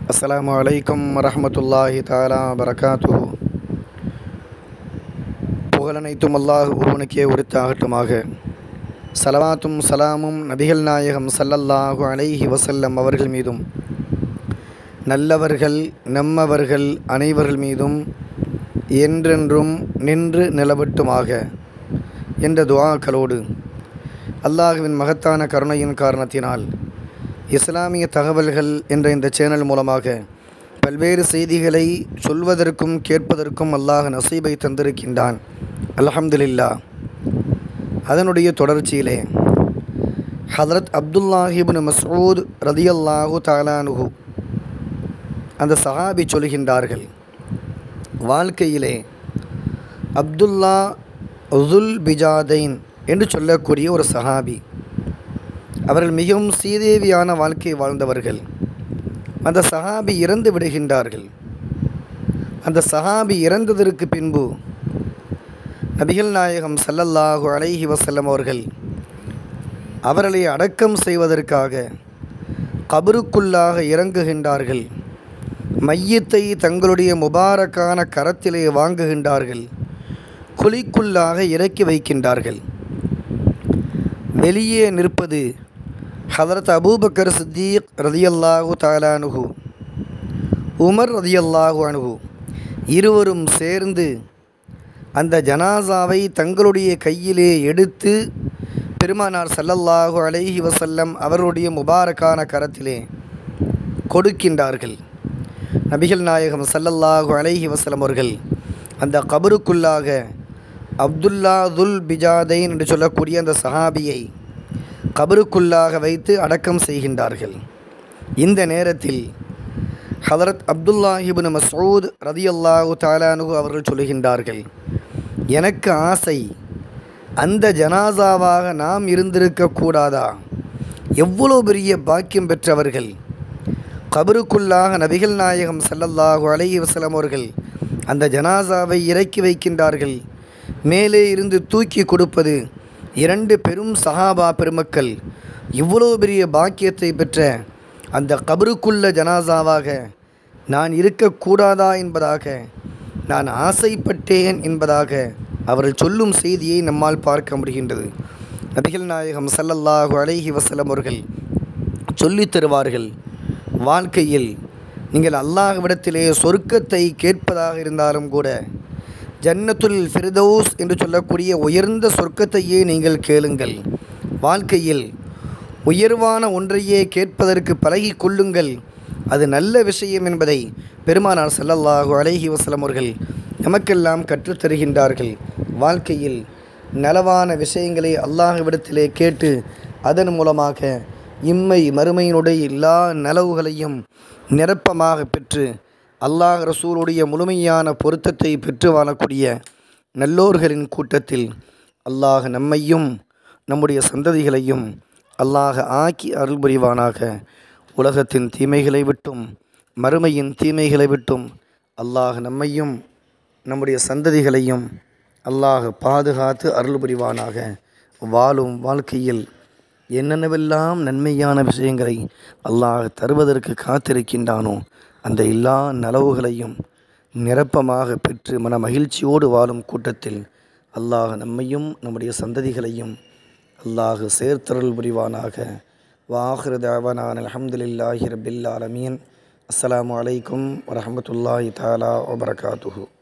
அஸ்ஸலாமு அலைக்கும் வரஹ்மத்துல்லாஹி தாலா வரகாத்துஹு புகழனைத்தும் அல்லாஹ் ஒருவனுக்கே உரித்தாகட்டுமாக சலவாத்தும் சலாமும் நபிகள் நாயகம் ஸல்லல்லாஹு அலைஹி வஸல்லம் அவர்கள் மீதும் நல்லவர்கள் நம்மவர்கள் அனைவர்கள் மீதும் என்றென்றும் நின்று நிலவட்டுமாக என்ற துஆக்களோடு அல்லாஹுவின் மகத்தான கருணையின் காரணத்தினால் இஸ்லாமிய தகவல்கள் என்ற இந்த சேனல் மூலமாக பல்வேறு செய்திகளை சொல்வதற்கும் கேட்பதற்கும் அல்லாஹ் நசீபை தந்திருக்கின்றான் அல்ஹம்துலில்லா அதனுடைய தொடர்ச்சியிலே ஹதரத் அப்துல்லாஹிபின் மசூத் ரதியல்லாஹு தாலானுஹு அந்த சஹாபி சொல்கின்றார்கள் வாழ்க்கையிலே அப்துல்லா உதுல் பிஜாதைன் என்று சொல்லக்கூடிய ஒரு சஹாபி அவர்கள் மிகவும் சீதேவியான வாழ்க்கை வாழ்ந்தவர்கள் அந்த சஹாபி இறந்து விடுகின்றார்கள் அந்த சஹாபி இறந்ததற்கு பின்பு நபிகள் நாயகம் ஸல்லல்லாஹு அலைஹி வஸல்லம் அவர்கள் அவர்களை அடக்கம் செய்வதற்காக கபருக்குள்ளாக இறங்குகின்றார்கள் மையத்தை தங்களுடைய முபாரக்கான கரத்திலே வாங்குகின்றார்கள் குழிக்குள்ளாக இறக்கி வைக்கின்றார்கள் வெளியே நிற்பது ஹதரத் அபூபக்கர் சித்தீக் ரதியல்லாஹு தாலானுகு உமர் ரதியல்லாஹு அனுகு இருவரும் சேர்ந்து அந்த ஜனாசாவை தங்களுடைய கையிலே எடுத்து பெருமானார் சல்லல்லாஹு அலைஹி வசல்லம் அவருடைய முபாரக்கான கரத்திலே கொடுக்கின்றார்கள் நபிகள் நாயகம் சல்லல்லாஹு அலைஹி வசல்லம் அவர்கள் அந்த கபருக்குள்ளாக அப்துல்லா துல் பிஜாதைன் என்று சொல்லக்கூடிய அந்த சஹாபியை கபருக்குள்ளாக வைத்து அடக்கம் செய்கின்றார்கள் இந்த நேரத்தில் ஹதரத் அப்துல்லாஹிபின் மசூத் ரதியல்லாஹு தாலானு அவர்கள் சொல்லுகின்றார்கள் எனக்கு ஆசை அந்த ஜனாசாவாக நாம் இருந்திருக்கக்கூடாதா எவ்வளோ பெரிய பாக்கியம் பெற்றவர்கள் கபருக்குள்ளாக நபிகள் நாயகம் சல்லல்லாஹு அலைஹி வஸல்லம் அவர்கள் அந்த ஜனாசாவை இறக்கி வைக்கின்றார்கள் மேலே இருந்து தூக்கி கொடுப்பது இரண்டு பெரும் சஹாபா பெருமக்கள் இவ்வளோ பெரிய பாக்கியத்தை பெற்ற அந்த கபருக்குள்ள ஜனாசாவாக நான் இருக்கக்கூடாதா என்பதாக நான் ஆசைப்பட்டேன் என்பதாக அவர்கள் சொல்லும் செய்தியை நம்மால் பார்க்க முடிகின்றது நபிகள் நாயகம் சல்லல்லாஹு அலைஹி வசலம் அவர்கள் சொல்லித் தருவார்கள் வாழ்க்கையில் நீங்கள் அல்லாஹ்விடத்திலே சொர்க்கத்தை கேட்பதாக இருந்தாலும் கூட ஜன்னத்துல் ஃபிர்தௌஸ் என்று சொல்லக்கூடிய உயர்ந்த சொர்க்கத்தையே நீங்கள் கேளுங்கள் வாழ்க்கையில் உயர்வான ஒன்றையே கேட்பதற்கு பழகி கொள்ளுங்கள் அது நல்ல விஷயம் என்பதை பெருமானார் சல்லல்லாஹு அலைஹி வசலம் அவர்கள் நமக்கெல்லாம் கற்றுத்தருகின்றார்கள் வாழ்க்கையில் நலவான விஷயங்களை அல்லாஹ்விடத்திலே கேட்டு அதன் மூலமாக இம்மை மறுமையினுடைய எல்லா நலவுகளையும் நிரப்பமாக பெற்று அல்லாஹ் ரசூலுடைய முழுமையான பொருத்தத்தை பெற்று வாழக்கூடிய நல்லோர்களின் கூட்டத்தில் அல்லாஹ் நம்மையும் நம்முடைய சந்ததிகளையும் அல்லாஹ் ஆக்கி அருள் புரிவானாக உலகத்தின் தீமைகளை விட்டும் மறுமையின் தீமைகளை விட்டும் அல்லாஹ் நம்மையும் நம்முடைய சந்ததிகளையும் அல்லாஹ் பாதுகாத்து அருள் புரிவானாக வாழும் வாழ்க்கையில் என்னென்னவெல்லாம் நன்மையான விஷயங்களை அல்லாஹ் தருவதற்கு காத்திருக்கின்றானோ அந்த எல்லா நலவுகளையும் நிரப்பமாக பெற்று மன மகிழ்ச்சியோடு வாழும் கூட்டத்தில் அல்லாஹ் நம்மையும் நம்முடைய சந்ததிகளையும் அல்லாஹ் சேர்த்தருள் புரிவானாக வாஹிரு தேவனான் அலமதுல்லாஹி ரபில் ஆலமீன் அஸ்ஸலாமு அலைக்கும் வரஹமத்துல்லாஹி தாலா வபரகாத்துஹு